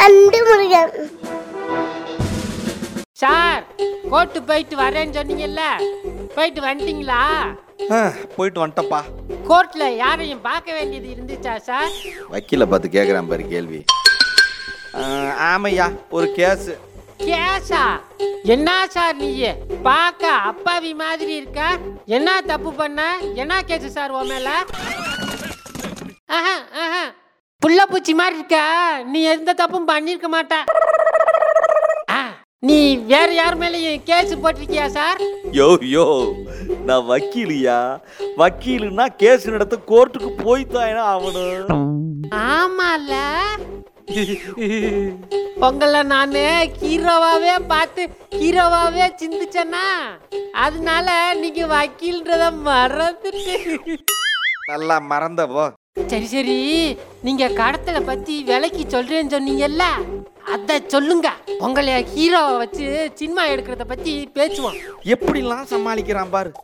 அன்பு Murugan sir court போயிட்டு வரேன்னு சொன்னீங்கல்ல போயிட்டு வந்துட்டீங்களா ஆ, போயிட்டு வந்துட்டப்பா கோர்ட்ல யாரையும் பார்க்க வேண்டியது இருந்துச்சா சார் வக்கீல பார்த்து கேட்குறான் பாரு கேள்வி ஆ, ஆமையா ஒரு கேஸு கேஷா என்ன சார் நீ பார்க்க அப்பாவி மாதிரி இருக்க என்ன தப்பு பண்ண என்ன கேஸ் சார் உன் மேல ஆஹா, ஆஹா. புள்ள பூச்சி மாதிரி இருக்க நீ எந்த தப்பும் பண்ணிருக்க மாட்ட ஆ, நீ வேற யார் மேலேயும் கேஸ் போட்டிருக்கியா சார் யோ யோ நான் வக்கீலியா வக்கீலுன்னா கேஸ் நடத்த கோர்ட்டுக்கு போய் தான் ஆகணும் ஆமால உங்களை நான் ஹீரோவாவே பார்த்து ஹீரோவாவே சிந்திச்சேன்னா அதனால நீங்க வக்கீல்ன்றத மறந்துட்டு நல்லா மறந்தவோ சரி சரி நீங்க கடத்தலை பத்தி விலைக்கு சொல்றேன்னு சொன்னீங்கல்ல அத சொல்லுங்க உங்களை ஹீரோவை வச்சு சினிமா எடுக்கிறத பத்தி பேசுவோம் எப்படிலாம் சமாளிக்கிறான் பாரு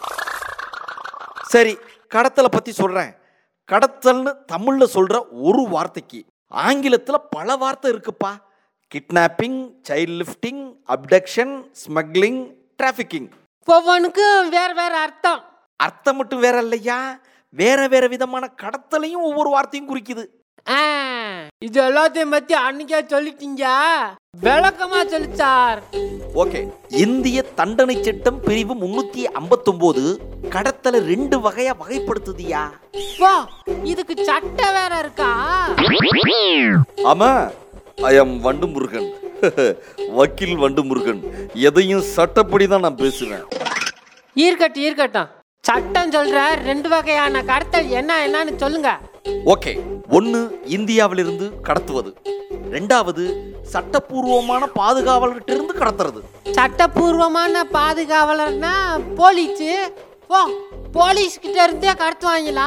சரி கடத்தலை பத்தி சொல்றேன் கடத்தல்னு தமிழ்ல சொல்ற ஒரு வார்த்தைக்கு ஆங்கிலத்துல பல வார்த்தை இருக்குப்பா kidnapping child lifting abduction smuggling trafficking ஒவ்வொன்றுக்கும் வேற வேற அர்த்தம் அர்த்தம் மட்டும் வேற இல்லையா வேற வேற விதமான கடத்தலையும் ஒவ்வொரு வார்த்தையும் குறிக்குது ஆ, இது எல்லாத்தையும் பத்தி அன்னைக்கே சொல்லிட்டீங்க விளக்கமா சொல்லு சார் ஓகே இந்திய தண்டனை சட்டம் பிரிவு முன்னூத்தி ஐம்பத்தொம்போது கடத்தலை ரெண்டு வகையா வகைப்படுத்துதியா வா இதுக்கு சட்டை வேற இருக்கா ஆமா ஐ எம் வண்டு முருகன் வக்கீல் வண்டு முருகன் எதையும் சட்டப்படி தான் நான் பேசுவேன் இருக்கட்டும் இருக்கட்டும் சட்டம் சொல்ற ரெண்டு வகையான கடத்தல் என்ன என்னன்னு சொல்லுங்க ஓகே ஒன்று இந்தியாவிலிருந்து கடத்துவது ரெண்டாவது சட்டப்பூர்வமான பாதுகாவலர்கிட்ட இருந்து கடத்துறது சட்டப்பூர்வமான பாதுகாவலர்னா போலீஸ் ஓ போலீஸ் கிட்ட இருந்தே கடத்துவாங்களா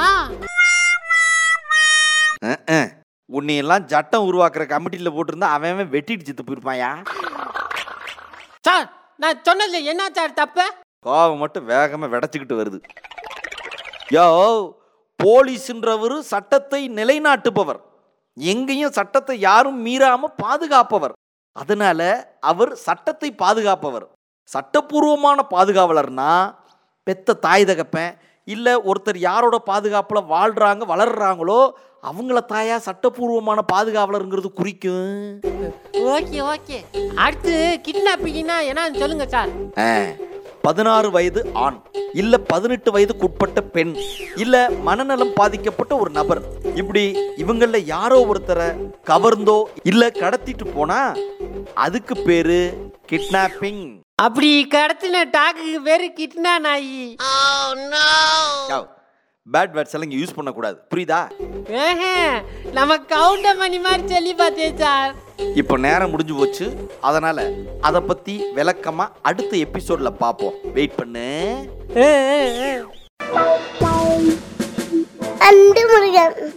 அஹ், அஹ். உன்னையெல்லாம் சட்டம் உருவாக்குற கமிட்டியில் போட்டிருந்தா அவன் அவன் வெட்டிட்டு செத்து போயிருப்பாயா சார் நான் சொன்னதுல என்ன சார் தப்பு கோவம் மட்டும் வேகமாக விடச்சிக்கிட்டு வருது யோ போலீஸ்ன்றவர் சட்டத்தை நிலைநாட்டுபவர் எங்கேயும் சட்டத்தை யாரும் மீறாம பாதுகாப்பவர் அதனால அவர் சட்டத்தை பாதுகாப்பவர் சட்டப்பூர்வமான பாதுகாவலர்னா பெத்த தாய் தகப்பன் இல்லை ஒருத்தர் யாரோட பாதுகாப்பில் வாழ்கிறாங்க வளர்றாங்களோ அவங்கள தாயா சட்டப்பூர்வமான பாதுகாவலருங்கிறது குறிக்கும் ஓகே ஓகே அடுத்து கிட்னாப்பிங்னா என்னன்னு சொல்லுங்க சார் ஆ, பதினாறு வயது ஆண் இல்ல பதினெட்டு வயதுக்குட்பட்ட பெண் இல்ல மனநலம் பாதிக்கப்பட்ட ஒரு நபர் இப்படி இவங்கள யாரோ ஒருத்தரை கவர்ந்தோ இல்ல கடத்திட்டு போனா அதுக்கு பேரு கிட்னாப்பிங் அப்படி கடத்தின டாக்குக்கு பேரு கிட்னா நாயி பேட் வேர்ட்ஸ் எல்லாம் இங்க யூஸ் பண்ணக்கூடாது புரியுதா ஏஹே, நம்ம கவுண்டர் மணி மாதிரி சொல்லி பார்த்தேன் சார் இப்போ நேரம் முடிஞ்சு போச்சு அதனால அதை பத்தி விளக்கமா அடுத்த எபிசோட்ல பார்ப்போம் வெயிட் பண்ணு ஏ, ஏ, ஏ. அன்பு முருகன்